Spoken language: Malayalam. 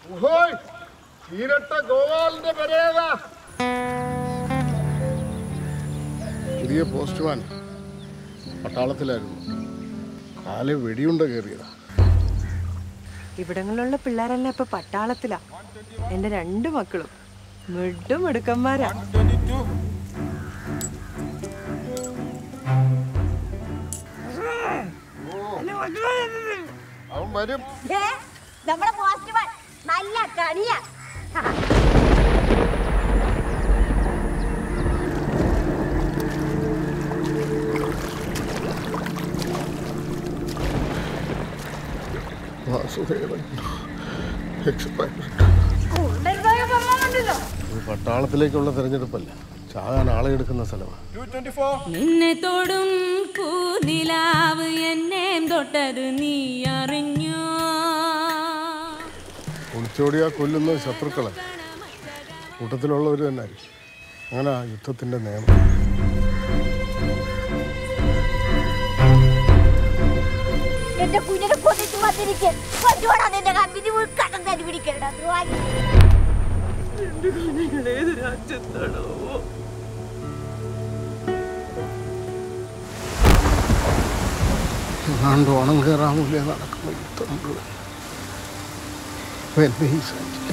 ഓഹോയ് ചീരട്ട ഗോപാലിന്റെ പെരേതാ പുതിയ പോസ്റ്റ്മാൻ പട്ടാളത്തിലായിരുന്നു കാല് വെടിയുണ്ട കയറിയതാ ഇവിടങ്ങളിലുള്ള പിള്ളേരെല്ലാം ഇപ്പൊ പട്ടാളത്തിലാ എന്റെ രണ്ട് മക്കളും മിടും മിടുക്കന്മാരാ അവൻ വരും ഏ, നമ്മുടെ പോസ്റ്റ്മാൻ നല്ല കണിയാ വാസുദേവൻ എക്സ്പയർഡ് കൊണ്ടുവരുന്നവരെ പറഞ്ഞാലുണ്ടല്ലോ. ഇത് പട്ടാളത്തിലേക്കുള്ള തെരഞ്ഞെടുപ്പല്ല ചാകാൻ ആളെ എടുക്കുന്ന സ്ഥലമാണ് നിന്നെ തൊടും പൂനിലാവ് എന്നെ തൊട്ടത് നീ അറിഞ്ഞോ ഒളിച്ചോടിയാ കൊല്ലുന്നത് ശത്രുക്കളെ കൂട്ടത്തിലുള്ളവർ തന്നെ ആയിരിക്കും അങ്ങനെ ആ യുദ്ധത്തിന്റെ നിയമം എന്റെ കുഞ്ഞിനെ കൊന്നിട്ട് വന്നിരിക്കെ കൊണ്ടുപോടാ നിന്റെ കമ്പനി ഉൾക്കടം തന്നെ പിടിക്കണ്ട ദ്രോഹി ഏതാണ്ട് ഓണം കയറാമില്ല നടക്കുന്ന യുദ്ധം മുഴുവൻ അപ്പൊ എന്നെ ഈ സഞ്ചി